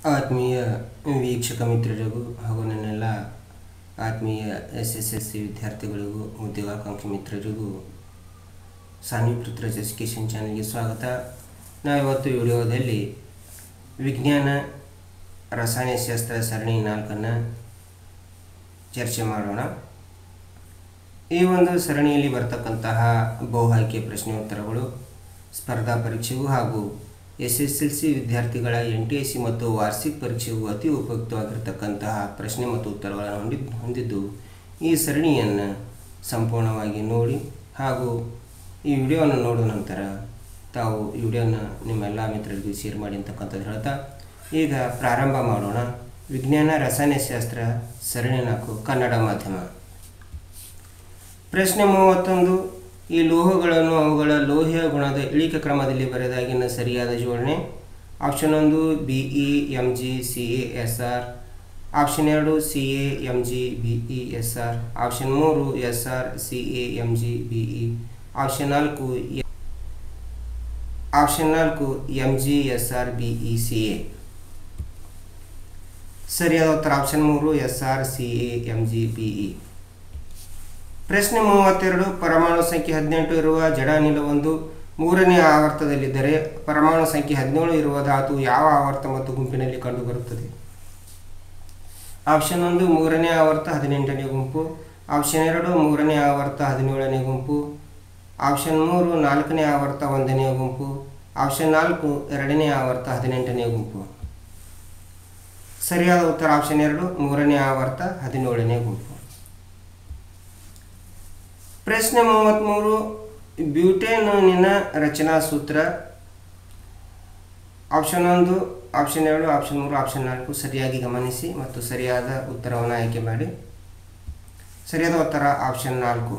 ಆತ್ಮೀಯ ವೀಕ್ಷಕ ಮಿತ್ರರಿಗೂ ಹಾಗೂ ನನ್ನೆಲ್ಲ ಆತ್ಮೀಯ ಎಸ್ ಎಸ್ ಎಲ್ ಸಿ ವಿದ್ಯಾರ್ಥಿಗಳಿಗೂ ಉದ್ಯೋಗಾಕಾಂಕ್ಷಿ ಮಿತ್ರರಿಗೂ ಸಾನ್ವಿ ಪೃಥ್ವಿರಾಜ್ ಎಜುಕೇಷನ್ ಚಾನಲ್ಗೆ ಸ್ವಾಗತ ನಾವಿವತ್ತು ವಿಡಿಯೋದಲ್ಲಿ ವಿಜ್ಞಾನ ರಸಾಯನಶಾಸ್ತ್ರ ಸರಣಿ ನಾಲ್ಕನ್ನು ಚರ್ಚೆ ಮಾಡೋಣ ಈ ಒಂದು ಸರಣಿಯಲ್ಲಿ ಬರ್ತಕ್ಕಂತಹ ಬಹು ಆಯ್ಕೆ ಪ್ರಶ್ನೆ ಉತ್ತರಗಳು ಸ್ಪರ್ಧಾ ಪರೀಕ್ಷೆಗೂ ಹಾಗೂ ಎಸ್ ಎಸ್ ಎಲ್ ಸಿ ವಿದ್ಯಾರ್ಥಿಗಳ ಎನ್ ಟಿ ಎಸ್ ಸಿ ಮತ್ತು ವಾರ್ಷಿಕ ಪರೀಕ್ಷೆಗೂ ಅತಿ ಉಪಯುಕ್ತವಾಗಿರ್ತಕ್ಕಂತಹ ಪ್ರಶ್ನೆ ಮತ್ತು ಉತ್ತರಗಳನ್ನು ಹೊಂದಿದ್ದು ಹೊಂದಿದ್ದು ಈ ಸರಣಿಯನ್ನು ಸಂಪೂರ್ಣವಾಗಿ ನೋಡಿ ಹಾಗೂ ಈ ವಿಡಿಯೋವನ್ನು ನೋಡಿದ ನಂತರ ತಾವು ಈ ವಿಡಿಯೋನ ನಿಮ್ಮೆಲ್ಲ ಮಿತ್ರರಿಗೂ ಶೇರ್ ಮಾಡಿ ಅಂತಕ್ಕಂಥದ್ದು ಹೇಳ್ತಾ ಈಗ ಪ್ರಾರಂಭ ಮಾಡೋಣ ವಿಜ್ಞಾನ ರಸಾಯನಶಾಸ್ತ್ರ ಸರಣಿ ನಾಲ್ಕು ಕನ್ನಡ ಮಾಧ್ಯಮ ಪ್ರಶ್ನೆ ಮೂವತ್ತೊಂದು ಈ ಲೋಹಗಳನ್ನು ಅವುಗಳ ಲೋಹೀಯ ಗುಣದ ಇಳಿಕೆ ಕ್ರಮದಲ್ಲಿ ಬರೆದಾಗಿನ ಸರಿಯಾದ ಜೋಡಣೆ ಆಪ್ಷನ್ ಒಂದು B E M G C A S R option ಎರಡು C A M G B E S R option ಮೂರು S R C A M G B E option ನಾಲ್ಕು ಎ- ಆಪ್ಷನ್ ನಾಲ್ಕು M G S R B E C A ಸರಿಯಾದ ಉತ್ತರ option ಮೂರು S R C A M G B E ಪ್ರಶ್ನೆ ಮೂವತ್ತೆರಡು ಪರಮಾಣು ಸಂಖ್ಯೆ ಹದಿನೆಂಟು ಇರುವ ಜಡಾನಿಲವೊಂದು ಮೂರನೇ ಆವರ್ತದಲ್ಲಿದ್ದರೆ ಪರಮಾಣು ಸಂಖ್ಯೆ ಹದಿನೇಳು ಇರುವ ಧಾತು ಯಾವ ಆವರ್ತ ಮತ್ತು ಗುಂಪಿನಲ್ಲಿ ಕಂಡುಬರುತ್ತದೆ ಆಪ್ಷನ್ ಒಂದು ಮೂರನೇ ಆವರ್ತ ಹದಿನೆಂಟನೇ ಗುಂಪು ಆಪ್ಷನ್ ಎರಡು ಮೂರನೇ ಆವರ್ತ ಹದಿನೇಳನೇ ಗುಂಪು ಆಪ್ಷನ್ ಮೂರು ನಾಲ್ಕನೇ ಆವರ್ತ ಒಂದನೇ ಗುಂಪು ಆಪ್ಷನ್ ನಾಲ್ಕು ಎರಡನೇ ಆವರ್ತ ಹದಿನೆಂಟನೇ ಗುಂಪು ಸರಿಯಾದ ಉತ್ತರ ಆಪ್ಷನ್ ಎರಡು ಮೂರನೇ ಆವರ್ತ ಹದಿನೇಳನೇ ಗುಂಪು ಪ್ರಶ್ನೆ ಮೂವತ್ತ್ಮೂರು ಬ್ಯೂಟೇನಿನ ರಚನಾ ಸೂತ್ರ ಆಪ್ಷನ್ ಒಂದು ಆಪ್ಷನ್ ಎರಡು ಆಪ್ಷನ್ ಮೂರು ಆಪ್ಷನ್ ನಾಲ್ಕು ಸರಿಯಾಗಿ ಗಮನಿಸಿ ಮತ್ತು ಸರಿಯಾದ ಉತ್ತರವನ್ನು ಆಯ್ಕೆ ಮಾಡಿ ಸರಿಯಾದ ಉತ್ತರ ಆಪ್ಷನ್ ನಾಲ್ಕು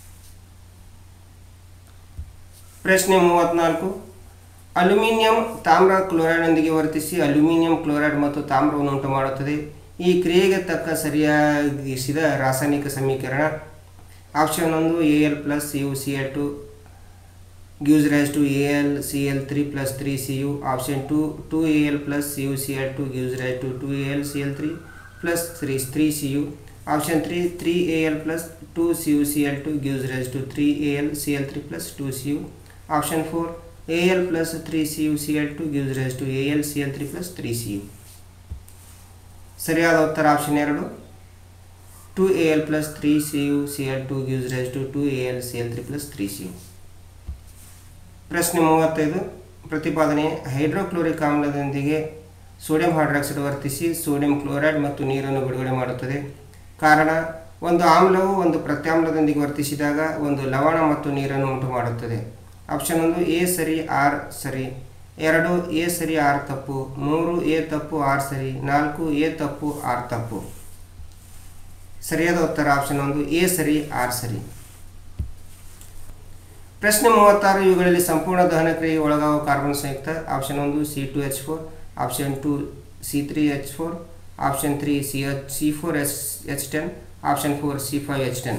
ಪ್ರಶ್ನೆ ಮೂವತ್ತ್ನಾಲ್ಕು ಅಲ್ಯೂಮಿನಿಯಂ ತಾಮ್ರ ಕ್ಲೋರೈಡ್ನೊಂದಿಗೆ ವರ್ತಿಸಿ ಅಲ್ಯೂಮಿನಿಯಂ ಕ್ಲೋರೈಡ್ ಮತ್ತು ತಾಮ್ರವನ್ನು ಉಂಟು ಮಾಡುತ್ತದೆ ಈ ಕ್ರಿಯೆಗೆ ತಕ್ಕ ಸರಿಯಾಗಿಸಿದ ರಾಸಾಯನಿಕ ಸಮೀಕರಣ ಆಪ್ಷನ್ ಒಂದು A L plus U C L two gives rise to AlCl3 plus 3Cu. Option 2, 2Al plus UCl2 gives rise to 2AlCl3 plus 3, 3Cu. Option 3, 3Al plus 2CuCl2 gives rise to 3AlCl3 plus 2Cu. Option 4, Al plus 3CuCl2 gives rise to AlCl3 plus 3Cu. ಸರಿಯಾದ ಉತ್ತರ option ಎರಡು two A L plus three C U C L two gives rise to two A L C L three plus three C U ಪ್ರಶ್ನೆ ಮೂವತ್ತೈದು ಪ್ರತಿಪಾದನೆ hydrochloric ಆಮ್ಲದೊಂದಿಗೆ sodium hydroxide ವರ್ತಿಸಿ sodium chloride ಮತ್ತು ನೀರನ್ನು ಬಿಡುಗಡೆ ಮಾಡುತ್ತದೆ ಕಾರಣ ಒಂದು ಆಮ್ಲವು ಒಂದು ಪ್ರತ್ಯಾಮ್ಲದೊಂದಿಗೆ ವರ್ತಿಸಿದಾಗ ಒಂದು ಲವಣ ಮತ್ತು ನೀರನ್ನು ಉಂಟು ಮಾಡುತ್ತದೆ ಆಪ್ಷನ್ ಒಂದು ಎ ಸರಿ ಆರ್ ಸರಿ ಎರಡು ಎ ಸರಿ ಆರ್ ತಪ್ಪು ಮೂರು ಎ ತಪ್ಪು ಆರ್ ಸರಿ ನಾಲ್ಕು ಎ ತಪ್ಪು ಆರ್ ತಪ್ಪು ಸರಿಯಾದ ಉತ್ತರ ಆಪ್ಷನ್ ಒಂದು ಎ ಸರಿ ಆರ್ ಸರಿ ಪ್ರಶ್ನೆ ಮೂವತ್ತಾರು ಇವುಗಳಲ್ಲಿ ಸಂಪೂರ್ಣ ದಹನ ಕ್ರಿಯೆಗೆ ಒಳಗಾಗುವ ಕಾರ್ಬನ್ ಸಂಯುಕ್ತ ಆಪ್ಷನ್ ಒಂದು C two H four option two C three H four option three C H C four H H ten option four C five H ten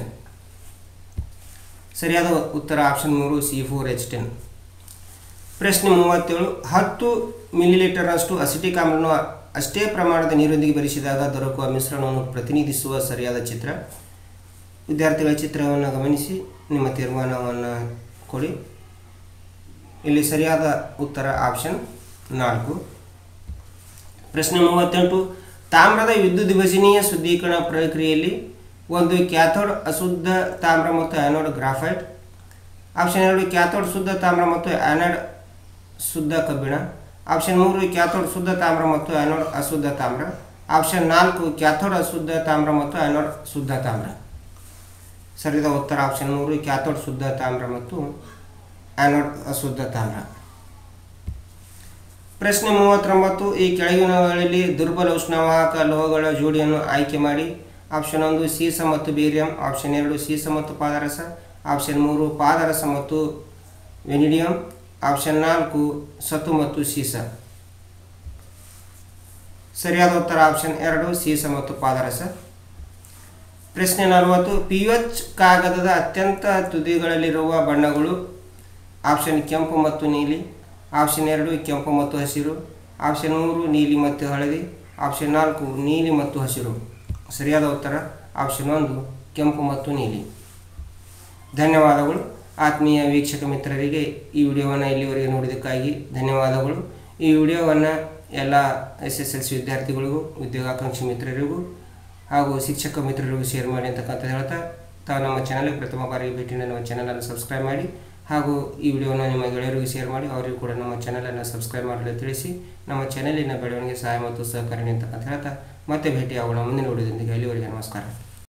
ಸರಿಯಾದ ಉತ್ತರ ಆಪ್ಷನ್ ಮೂರು ಸಿ ಫೋರ್ ಎಚ್ ಟೆನ್ ಪ್ರಶ್ನೆ ಮೂವತ್ತೇಳು ಹತ್ತು ಮಿಲಿಲೀಟರ್ನಷ್ಟು acetic ಆಮ್ಲವನ್ನು ಅಷ್ಟೇ ಪ್ರಮಾಣದ ನೀರೊಂದಿಗೆ ಬೆರೆಸಿದಾಗ ದೊರಕುವ ಮಿಶ್ರಣವನ್ನು ಪ್ರತಿನಿಧಿಸುವ ಸರಿಯಾದ ಚಿತ್ರ ವಿದ್ಯಾರ್ಥಿಗಳ ಚಿತ್ರವನ್ನು ಗಮನಿಸಿ ನಿಮ್ಮ ತೀರ್ಮಾನವನ್ನು ಕೊಡಿ ಇಲ್ಲಿ ಸರಿಯಾದ ಉತ್ತರ ಆಪ್ಷನ್ ನಾಲ್ಕು ಪ್ರಶ್ನೆ ಮೂವತ್ತೆಂಟು ತಾಮ್ರದ ವಿದ್ಯುತ್ ವಿಭಜನೀಯ ಶುದ್ಧೀಕರಣ ಪ್ರಕ್ರಿಯೆಯಲ್ಲಿ ಒಂದು ಕ್ಯಾಥೋಡ್ ಅಶುದ್ಧ ತಾಮ್ರ ಮತ್ತು ಆ್ಯನೋಡ್ ಗ್ರಾಫೈಟ್ ಆಪ್ಷನ್ ಎರಡು ಕ್ಯಾಥೋಡ್ ಶುದ್ಧ ತಾಮ್ರ ಮತ್ತು ಆ್ಯನೋಡ್ ಶುದ್ಧ ಕಬ್ಬಿಣ ಆಪ್ಷನ್ ಮೂರು ಕ್ಯಾಥೋಡ್ ಶುದ್ಧ ತಾಮ್ರ ಮತ್ತು ಆ್ಯನೋಡ್ ಅಶುದ್ಧ ತಾಮ್ರ ಆಪ್ಷನ್ ನಾಲ್ಕು ಕ್ಯಾಥೋಡ್ ಅಶುದ್ಧ ತಾಮ್ರ ಮತ್ತು ಆ್ಯನೋಡ್ ಶುದ್ಧ ತಾಮ್ರ ಸರಿಯಾದ ಉತ್ತರ ಆಪ್ಷನ್ ಮೂರು ಕ್ಯಾಥೋಡ್ ಶುದ್ಧ ತಾಮ್ರ ಮತ್ತು ಆ್ಯನೋಡ್ ಅಶುದ್ಧ ತಾಮ್ರ ಪ್ರಶ್ನೆ ಮೂವತ್ತೊಂಬತ್ತು ಈ ಕೆಳಗಿನಗಳಲ್ಲಿ ದುರ್ಬಲ ಉಷ್ಣವಾಹಕ ಲೋಹಗಳ ಜೋಡಿಯನ್ನು ಆಯ್ಕೆ ಮಾಡಿ ಆಪ್ಷನ್ ಒಂದು ಸೀಸ ಮತ್ತು ಬೇರಿಯಂ ಆಪ್ಷನ್ ಎರಡು ಸೀಸ ಮತ್ತು ಪಾದರಸ ಆಪ್ಷನ್ ಮೂರು ಪಾದರಸ ಮತ್ತು ವೆನಿಡಿಯಂ ಆಪ್ಷನ್ ನಾಲ್ಕು ಸತು ಮತ್ತು ಸೀಸ ಸರಿಯಾದ ಉತ್ತರ ಆಪ್ಷನ್ ಎರಡು ಸೀಸ ಮತ್ತು ಪಾದರಸ ಪ್ರಶ್ನೆ ನಲವತ್ತು ಪಿ ಎಚ್ ಕಾಗದದ ಅತ್ಯಂತ ತುದಿಗಳಲ್ಲಿರುವ ಬಣ್ಣಗಳು ಆಪ್ಷನ್ ಕೆಂಪು ಮತ್ತು ನೀಲಿ ಆಪ್ಷನ್ ಎರಡು ಕೆಂಪು ಮತ್ತು ಹಸಿರು ಆಪ್ಷನ್ ಮೂರು ನೀಲಿ ಮತ್ತು ಹಳದಿ ಆಪ್ಷನ್ ನಾಲ್ಕು ನೀಲಿ ಮತ್ತು ಹಸಿರು ಸರಿಯಾದ ಉತ್ತರ ಆಪ್ಷನ್ ಒಂದು ಕೆಂಪು ಮತ್ತು ನೀಲಿ ಧನ್ಯವಾದಗಳು ಆತ್ಮೀಯ ವೀಕ್ಷಕ ಮಿತ್ರರಿಗೆ ಈ ವಿಡಿಯೋವನ್ನು ಇಲ್ಲಿವರೆಗೆ ನೋಡಿದ್ದಕ್ಕಾಗಿ ಧನ್ಯವಾದಗಳು ಈ ವಿಡಿಯೋವನ್ನು ಎಲ್ಲ ಎಸ್ ಎಸ್ ಎಲ್ ಸಿ ವಿದ್ಯಾರ್ಥಿಗಳಿಗೂ ಉದ್ಯೋಗಾಕಾಂಕ್ಷಿ ಮಿತ್ರರಿಗೂ ಹಾಗೂ ಶಿಕ್ಷಕ ಮಿತ್ರರಿಗೂ ಶೇರ್ ಮಾಡಿ ಅಂತಕ್ಕಂಥ ಹೇಳ್ತಾ ತಾವು ನಮ್ಮ ಚಾನಲ್ಗೆ ಪ್ರಥಮ ಬಾರಿಗೆ ಭೇಟಿ ನೀಡಿ ನಮ್ಮ ಚಾನಲನ್ನು ಸಬ್ಸ್ಕ್ರೈಬ್ ಮಾಡಿ ಹಾಗೂ ಈ ವಿಡಿಯೋನ ನಿಮ್ಮ ಗೆಳೆಯರಿಗೂ ಶೇರ್ ಮಾಡಿ ಅವರಿಗೂ ಕೂಡ ನಮ್ಮ ಚಾನಲನ್ನು ಸಬ್ಸ್ಕ್ರೈಬ್ ಮಾಡಲು ತಿಳಿಸಿ ನಮ್ಮ ಚಾನಲಿನ ಬೆಳವಣಿಗೆ ಸಹಾಯ ಮತ್ತು ಸಹಕಾರಿ ಅಂತಕ್ಕಂಥ ಹೇಳ್ತಾ ಮತ್ತೆ ಭೇಟಿಯಾಗೋಣ ಮುಂದಿನ ವಿಡಿಯೋದೊಂದಿಗೆ ಅಲ್ಲಿವರೆಗೆ ನಮಸ್ಕಾರ